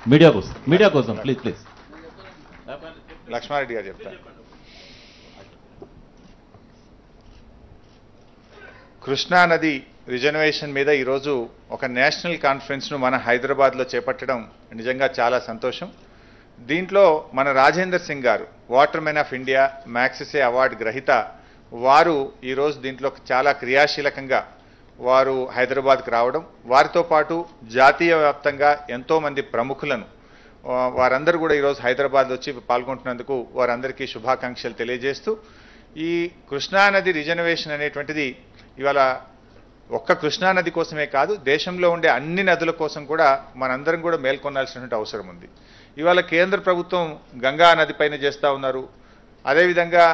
media కోసం media కోసం please please Lakshma Reddy గారు చెప్తారు కృష్ణా నది రిజర్వేషన్ మీద ఈరోజు ఒక నేషనల్ కాన్ఫరెన్స్ను మన హైదరాబాద్లో చేపట్టడం నిజంగా చాలా సంతోషం దీంట్లో మన Rajender Singh garu water men of India Magsaysay award గ్రహీత వారు ఈరోజు దీంట్లో చాలా క్రియాశీలకంగా వారు హైదరాబాద్కి రావడం వారితో పాటు జాతీయ వ్యాప్తంగా ఎంతోమంది ప్రముఖులను ఆ, వారందరూ కూడా ఈరోజు హైదరాబాద్ వచ్చి పాల్గొంటున్నందుకు వారందరికీ శుభాకాంక్షలు తెలియజేస్తూ ఈ కృష్ణానది రిజర్వేషన్ అనేటువంటిది ఇవాళ ఒక్క కృష్ణానది కోసమే కాదు దేశంలో ఉండే అన్ని నదుల కోసం కూడా మనందరం కూడా మేల్కొనాల్సినటువంటి అవసరం ఉంది ఇవాళ కేంద్ర ప్రభుత్వం గంగా నది పైన చేస్తూ ఉన్నారు అదేవిధంగా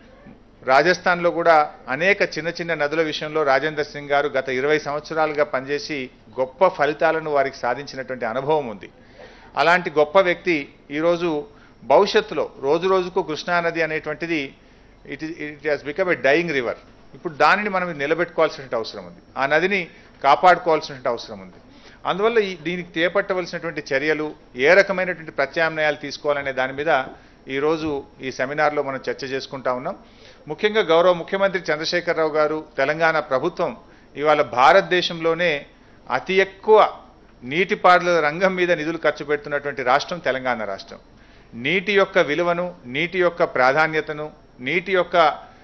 రాజస్థాన్లో కూడా అనేక చిన్న చిన్న నదుల విషయంలో రాజేందర్ సింగ్ గారు గత ఇరవై సంవత్సరాలుగా పనిచేసి గొప్ప ఫలితాలను వారికి సాధించినటువంటి అనుభవం ఉంది అలాంటి గొప్ప వ్యక్తి ఈరోజు భవిష్యత్తులో రోజు రోజుకు కృష్ణానది అనేటువంటిది it it has become a dying river ఇప్పుడు దానిని మనం నిలబెట్టుకోవాల్సిన అవసరం ఉంది ఆ నదిని కాపాడుకోవాల్సిన అవసరం ఉంది అందువల్ల ఈ దీనికి చేపట్టవలసినటువంటి చర్యలు ఏ రకమైనటువంటి ప్రత్యామ్నాయాలు తీసుకోవాలనే దాని మీద ఈరోజు ఈ సెమినార్లో మనం చర్చ చేసుకుంటా ఉన్నాం ముఖ్యంగా గౌరవ ముఖ్యమంత్రి చంద్రశేఖరరావు గారు తెలంగాణ ప్రభుత్వం ఇవాళ భారతదేశంలోనే అతి ఎక్కువ నీటిపారుదల రంగం మీద నిధులు ఖర్చు పెడుతున్నటువంటి రాష్ట్రం తెలంగాణ రాష్ట్రం నీటి యొక్క విలువను నీటి యొక్క ప్రాధాన్యతను నీటి యొక్క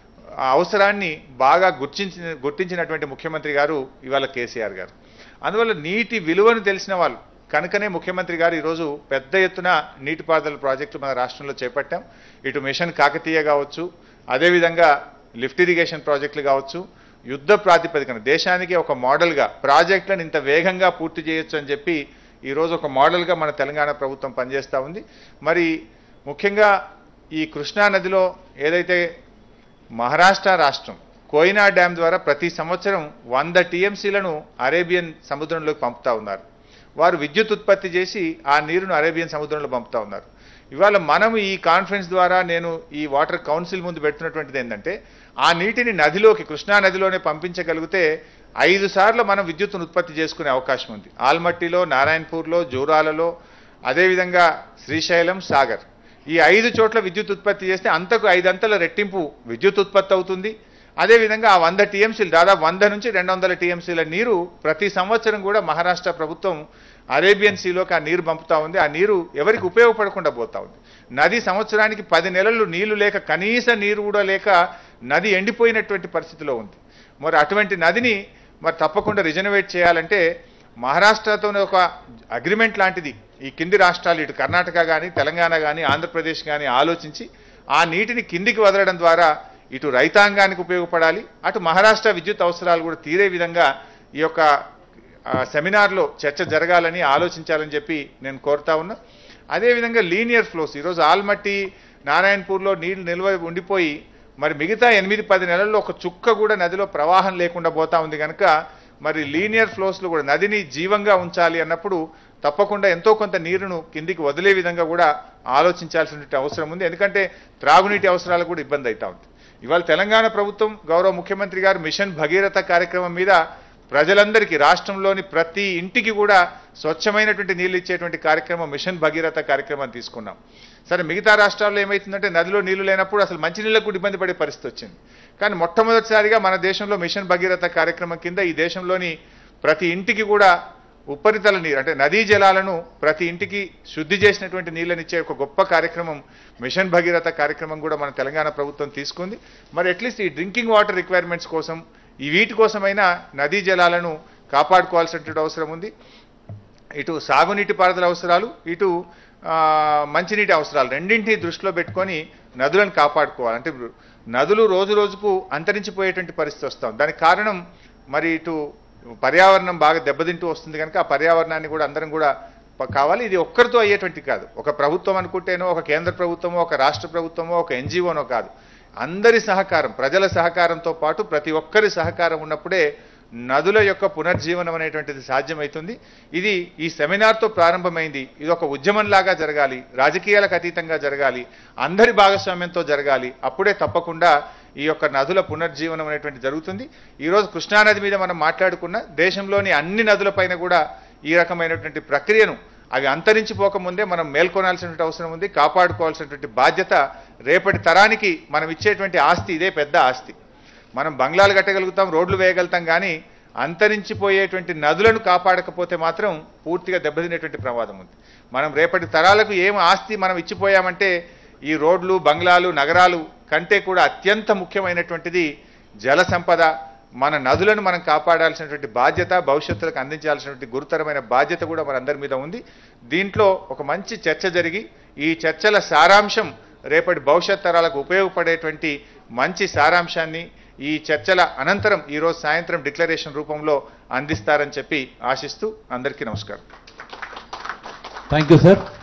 అవసరాన్ని బాగా గుర్తించిన గుర్తించినటువంటి ముఖ్యమంత్రి గారు ఇవాళ కేసీఆర్ గారు అందువల్ల నీటి విలువను తెలిసిన వాళ్ళు కనుకనే ముఖ్యమంత్రి గారు ఈరోజు పెద్ద ఎత్తున నీటిపారుదల ప్రాజెక్టు మన రాష్ట్రంలో చేపట్టాం ఇటు మిషన్ కాకతీయ కావచ్చు అదేవిధంగా లిఫ్ట్ ఇరిగేషన్ ప్రాజెక్టులు కావచ్చు యుద్ధ ప్రాతిపదికన దేశానికి ఒక మోడల్గా ప్రాజెక్టులను ఇంత వేగంగా పూర్తి చేయొచ్చు అని చెప్పి ఈరోజు ఒక మోడల్గా మన తెలంగాణ ప్రభుత్వం పనిచేస్తూ ఉంది మరి ముఖ్యంగా ఈ కృష్ణా నదిలో ఏదైతే మహారాష్ట్ర రాష్ట్రం కోయినా డ్యామ్ ద్వారా ప్రతి సంవత్సరం వంద టీఎంసీలను అరేబియన్ సముద్రంలోకి పంపుతా ఉన్నారు వారు విద్యుత్ ఉత్పత్తి చేసి ఆ నీరును అరేబియన్ సముద్రంలో పంపుతా ఉన్నారు ఇవాళ మనం ఈ కాన్ఫరెన్స్ ద్వారా నేను ఈ వాటర్ కౌన్సిల్ ముందు పెడుతున్నటువంటిది ఏంటంటే ఆ నీటిని నదిలోకి కృష్ణా నదిలోనే పంపించగలిగితే ఐదు సార్లు మనం విద్యుత్తును ఉత్పత్తి చేసుకునే అవకాశం ఉంది ఆల్మట్టిలో నారాయణపూర్లో జూరాలలో అదేవిధంగా శ్రీశైలం సాగర్ ఈ ఐదు చోట్ల విద్యుత్ ఉత్పత్తి చేస్తే అంతకు ఐదంతల రెట్టింపు విద్యుత్ ఉత్పత్తి అవుతుంది అదేవిధంగా ఆ వంద టీఎంసీలు దాదాపు వంద నుంచి రెండు వందల టీఎంసీల నీరు ప్రతి సంవత్సరం కూడా మహారాష్ట్ర ప్రభుత్వం అరేబియన్ సీలోకి ఆ నీరు పంపుతా ఉంది ఆ నీరు ఎవరికి ఉపయోగపడకుండా పోతా ఉంది నది సంవత్సరానికి పది నెలలు నీళ్లు లేక కనీస నీరు కూడా లేక నది ఎండిపోయినటువంటి పరిస్థితిలో ఉంది మరి అటువంటి నదిని మరి తప్పకుండా రిజనవేట్ చేయాలంటే మహారాష్ట్రతోనే ఒక అగ్రిమెంట్ లాంటిది ఈ కింది రాష్ట్రాలు ఇటు కర్ణాటక కానీ తెలంగాణ కానీ ఆంధ్రప్రదేశ్ కానీ ఆలోచించి ఆ నీటిని కిందికి వదలడం ద్వారా ఇటు రైతాంగానికి ఉపయోగపడాలి అటు మహారాష్ట్ర విద్యుత్ అవసరాలు కూడా తీరే విధంగా ఈ యొక్క ఆ, సెమినార్లో చర్చ జరగాలని ఆలోచించాలని చెప్పి నేను కోరుతా ఉన్నా అదేవిధంగా లీనియర్ ఫ్లోస్ ఈరోజు ఆల్మట్టి నారాయణపూర్లో నీళ్లు నిల్వ ఉండిపోయి మరి మిగతా ఎనిమిది పది నెలల్లో ఒక చుక్క కూడా నదిలో ప్రవాహం లేకుండా పోతా ఉంది కనుక మరి లీనియర్ ఫ్లోస్లో కూడా నదిని జీవంగా ఉంచాలి అన్నప్పుడు తప్పకుండా ఎంతో కొంత నీరును కిందికి వదిలే విధంగా కూడా ఆలోచించాల్సిన అవసరం ఉంది ఎందుకంటే త్రాగునీటి అవసరాలకు కూడా ఇబ్బంది అవుతా ఉంది ఇవాళ తెలంగాణ ప్రభుత్వం గౌరవ ముఖ్యమంత్రి గారు మిషన్ భగీరథ కార్యక్రమం మీద ప్రజలందరికీ రాష్ట్రంలోని ప్రతి ఇంటికి కూడా స్వచ్ఛమైనటువంటి నీళ్ళు ఇచ్చేటువంటి కార్యక్రమం మిషన్ భగీరథ కార్యక్రమాన్ని తీసుకున్నాం సరే మిగతా రాష్ట్రాల్లో ఏమవుతుందంటే నదిలో నీళ్లు లేనప్పుడు అసలు మంచినీళ్ళకు కూడా ఇబ్బంది పడే పరిస్థితి వచ్చింది కానీ మొట్టమొదటిసారిగా మన దేశంలో మిషన్ భగీరథ కార్యక్రమం కింద ఈ దేశంలోని ప్రతి ఇంటికి కూడా ఉపరితల నీరు అంటే నదీ జలాలను ప్రతి ఇంటికి శుద్ధి చేసినటువంటి నీళ్ళనిచ్చే ఒక గొప్ప కార్యక్రమం మిషన్ భగీరథ కార్యక్రమం కూడా మన తెలంగాణ ప్రభుత్వం తీసుకుంది మరి అట్లీస్ట్ ఈ డ్రింకింగ్ వాటర్ రిక్వైర్మెంట్స్ కోసం ఈ వీటి కోసమైనా నదీ జలాలను కాపాడుకోవాల్సినటువంటి అవసరం ఉంది ఇటు సాగునీటి పారుదల అవసరాలు ఇటు ఆ, మంచినీటి అవసరాలు రెండింటినీ దృష్టిలో పెట్టుకొని నదులను కాపాడుకోవాలి అంటే నదులు రోజు రోజుకు అంతరించిపోయేటువంటి పరిస్థితి వస్తాం దానికి కారణం మరి ఇటు పర్యావరణం బాగా దెబ్బతింటూ వస్తుంది కనుక ఆ పర్యావరణాన్ని కూడా అందరం కూడా ప- కావాలి ఇది ఒక్కరితో అయ్యేటువంటి కాదు ఒక ప్రభుత్వం అనుకుంటేనో ఒక కేంద్ర ప్రభుత్వమో ఒక రాష్ట్ర ప్రభుత్వమో ఒక ఎన్జిఓనో కాదు అందరి సహకారం ప్రజల సహకారంతో పాటు ప్రతి ఒక్కరి సహకారం ఉన్నప్పుడే నదుల యొక్క పునర్జీవనం అనేటువంటిది సాధ్యమవుతుంది ఇది ఈ సెమినార్తో ప్రారంభమైంది ఇది ఒక ఉద్యమంలాగా జరగాలి రాజకీయాలకు అతీతంగా జరగాలి అందరి భాగస్వామ్యంతో జరగాలి అప్పుడే తప్పకుండా ఈ యొక్క నదుల పునర్జీవనం అనేటువంటి జరుగుతుంది ఈరోజు కృష్ణానది మీద మనం మాట్లాడుకున్న దేశంలోని అన్ని నదులపైన కూడా ఈ రకమైనటువంటి ప్రక్రియను అవి అంతరించిపోకముందే మనం మేల్కొనాల్సినటువంటి అవసరం ఉంది కాపాడుకోవాల్సినటువంటి బాధ్యత రేపటి తరానికి మనం ఇచ్చేటువంటి ఆస్తి ఇదే పెద్ద ఆస్తి మనం బంగ్లాలు కట్టగలుగుతాం రోడ్లు వేయగలుగుతాం కానీ అంతరించిపోయేటువంటి నదులను కాపాడకపోతే మాత్రం పూర్తిగా దెబ్బతినేటువంటి ప్రమాదం ఉంది మనం రేపటి తరాలకు ఏం ఆస్తి మనం ఇచ్చిపోయామంటే ఈ రోడ్లు బంగ్లాలు నగరాలు కంటే కూడా అత్యంత ముఖ్యమైనటువంటిది జల సంపద మన నదులను మనం కాపాడాల్సినటువంటి బాధ్యత భవిష్యత్తులకు అందించాల్సినటువంటి గురుతరమైన బాధ్యత కూడా మనందరి మీద ఉంది దీంట్లో ఒక మంచి చర్చ జరిగి ఈ చర్చల సారాంశం రేపటి భవిష్యత్ తరాలకు ఉపయోగపడేటువంటి మంచి సారాంశాన్ని ఈ చర్చల అనంతరం ఈరోజు సాయంత్రం డిక్లరేషన్ రూపంలో అందిస్తారని చెప్పి ఆశిస్తూ అందరికీ నమస్కారం థ్యాంక్ యూ సార్